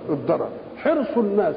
الضرر حرص الناس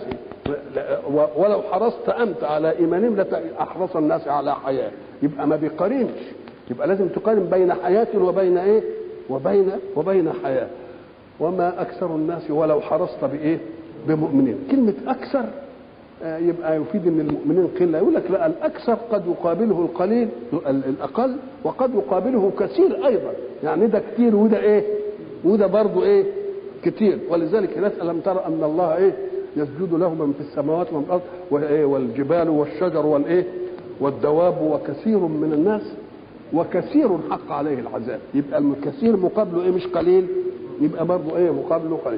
ولو حرصت انت على ايمانهم لاحرص الناس على حياه يبقى ما بيقارنش يبقى لازم تقارن بين حياه وبين ايه وبين وبين حياه وما اكثر الناس ولو حرصت بايه بمؤمنين كلمه اكثر يبقى يفيد ان المؤمنين قله يقول لك لا الاكثر قد يقابله القليل الاقل وقد يقابله كثير ايضا يعني ده كتير وده ايه وده برضه ايه كتير ولذلك الناس الم ترى ان الله ايه يسجد له من في السماوات ومن الارض وايه والجبال والشجر والايه والدواب وكثير من الناس وكثير حق عليه العذاب يبقى الكثير مقابله ايه مش قليل يبقى برضه ايه مقابله قليل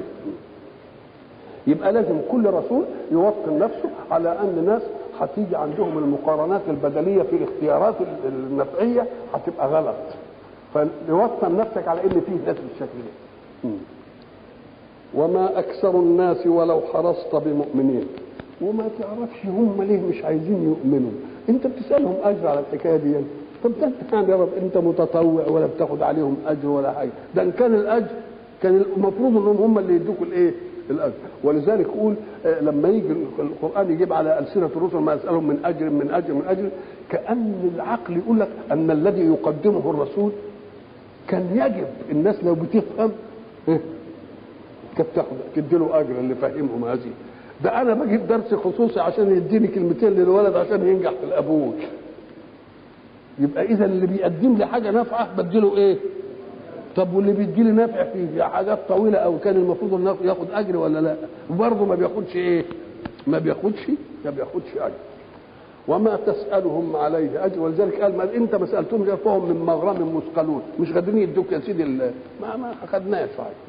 يبقى لازم كل رسول يوطن نفسه على ان ناس هتيجي عندهم المقارنات البدليه في الاختيارات النفعيه هتبقى غلط فيوطن نفسك على ان فيه ناس بالشكل ده وما اكثر الناس ولو حرصت بمؤمنين وما تعرفش هم ليه مش عايزين يؤمنوا انت بتسالهم اجر على الحكايه دي طب ده انت يعني يا رب انت متطوع ولا بتاخد عليهم اجر ولا حاجه ده ان كان الاجر كان المفروض انهم هم اللي يدوكوا الايه الاجر ولذلك يقول لما يجي القران يجيب على السنه الرسل ما يسالهم من اجر من اجر من اجر كان العقل يقول لك ان الذي يقدمه الرسول كان يجب الناس لو بتفهم كانت تاخد تدي له اجر اللي فهمهم هذه ده انا بجيب درس خصوصي عشان يديني كلمتين للولد عشان ينجح في الابوج يبقى اذا اللي بيقدم لي حاجه نافعه بديله ايه طب واللي بيدي لي نافع في حاجات طويله او كان المفروض انه ياخد اجر ولا لا وبرضه ما بياخدش ايه ما بياخدش ما بياخدش اجر وما تسالهم عليه اجر ولذلك قال ما انت ما سالتهمش فهم من مغرم مثقلون مش قادرين يدوك يا سيدي ما ما اخذناش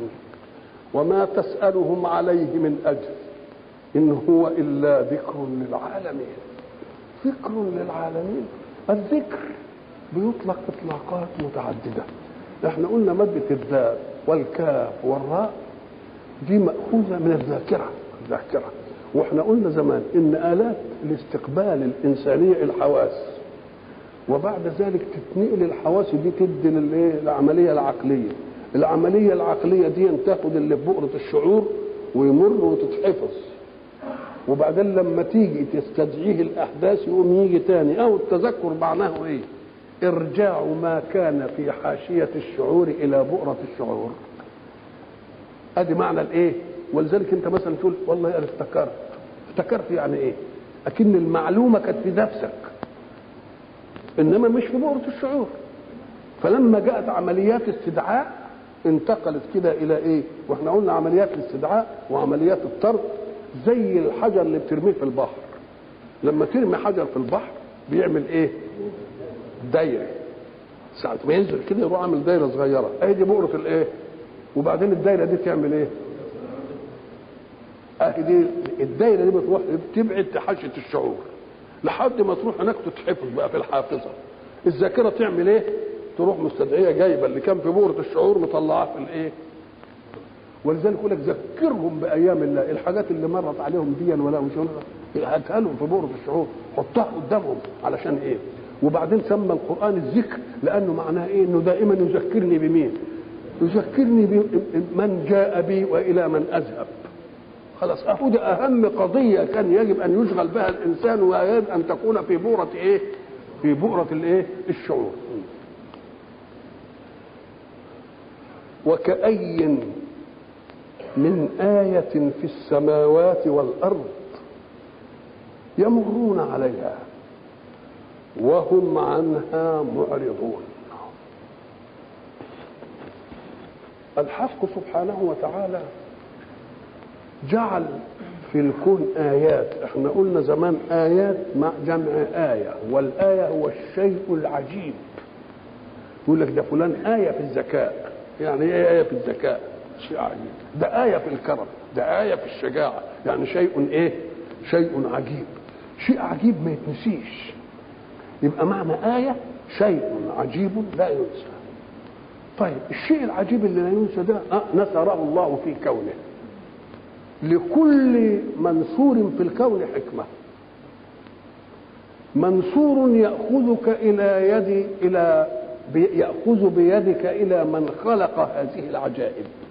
وما تسالهم عليه من اجر ان هو الا ذكر للعالمين ذكر للعالمين الذكر بيطلق اطلاقات متعدده احنا قلنا مادة الذال والكاف والراء دي مأخوذة من الذاكرة الذاكرة واحنا قلنا زمان ان آلات الاستقبال الإنسانية الحواس وبعد ذلك تتنقل الحواس دي تدي للايه العملية العقلية العملية العقلية دي تاخد اللي في بؤرة الشعور ويمر وتتحفظ وبعدين لما تيجي تستدعيه الأحداث يقوم يجي تاني أو التذكر معناه إيه؟ ارجاع ما كان في حاشية الشعور إلى بؤرة الشعور ادي معنى الايه ولذلك انت مثلا تقول والله انا افتكرت افتكرت يعني ايه اكن المعلومه كانت في نفسك انما مش في بؤره الشعور فلما جاءت عمليات استدعاء انتقلت كده الى ايه واحنا قلنا عمليات الاستدعاء وعمليات الطرد زي الحجر اللي بترميه في البحر لما ترمي حجر في البحر بيعمل ايه دايره ساعة ما ينزل كده يروح عامل دايره صغيره اهي دي بؤره الايه وبعدين الدايره دي تعمل ايه اهي دي الدايره دي بتروح تبعد حاشيه الشعور لحد ما تروح هناك تتحفظ بقى في الحافظه الذاكره تعمل ايه تروح مستدعيه جايبه اللي كان في بؤره الشعور مطلعاه في الايه ولذلك يقول لك ذكرهم بايام الله الحاجات اللي مرت عليهم ديا ولا مش هاتها لهم في بؤره الشعور حطها قدامهم علشان ايه وبعدين سمى القران الذكر لانه معناه ايه انه دائما يذكرني بمين يذكرني بمن جاء بي والى من اذهب خلاص اهو ده اهم قضيه كان يجب ان يشغل بها الانسان ويجب ان تكون في بؤره ايه في بؤره الايه الشعور وكأي من آية في السماوات والأرض يمرون عليها وهم عنها معرضون الحق سبحانه وتعالى جعل في الكون آيات احنا قلنا زمان آيات مع جمع آية والآية هو الشيء العجيب يقول لك ده فلان آية في الذكاء يعني ايه آية في الذكاء شيء عجيب ده آية في الكرم ده آية في الشجاعة يعني شيء ايه شيء عجيب شيء عجيب ما يتنسيش يبقى معنى آية شيء عجيب لا ينسى طيب الشيء العجيب اللي لا ينسى ده آه نثره الله في كونه لكل منصور في الكون حكمة منصور يأخذك إلى يد إلى يأخذ بيدك إلى من خلق هذه العجائب